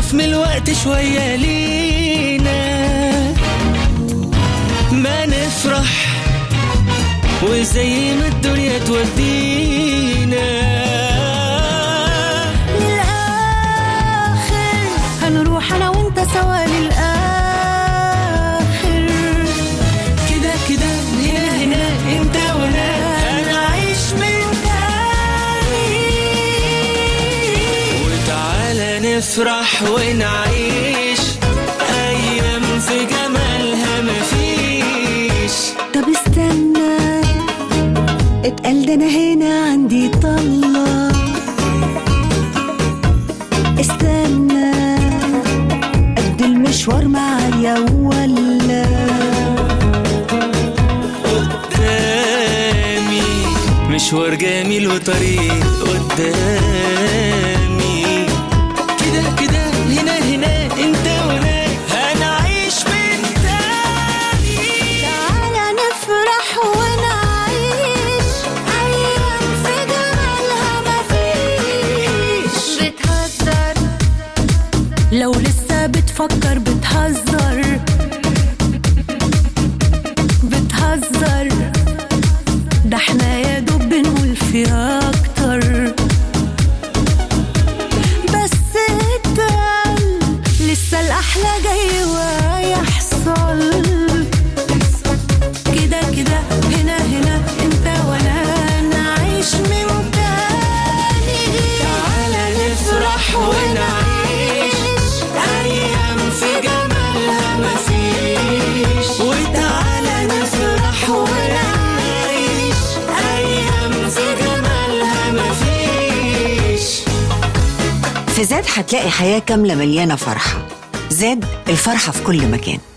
نخطف من الوقت شوية لينا ما نفرح وزي ما الدنيا تودينا للآخر هنروح أنا وأنت سوا للآخر كده كده هنا هنا انت وانا هنعيش من تاني وتعالى نفرح ونعيش ايام في جمالها مفيش طب استنى اتقال ده أنا هنا عندي طلة استنى قد المشوار معايا ولا قدامي مشوار جميل وطريق قدامي كده كده هنا هنا انت وانا هنعيش من تاني تعالى نفرح ونعيش أيام في جمالها مفيش بتهزر لو لسه بتفكر بتهزر بتهزر ده احنا يا دوب بنقول فيها أكتر بس اتقل لسه الأحلى جاي ويحصل كده كده هنا هنا انت وانا نعيش من تاني تعالى نفرح ونعيش أيام في جمالها مفيش وتعالى نفرح ونعيش أيام في جمالها مفيش في زاد هتلاقي حياة كاملة مليانة فرحة زاد الفرحة في كل مكان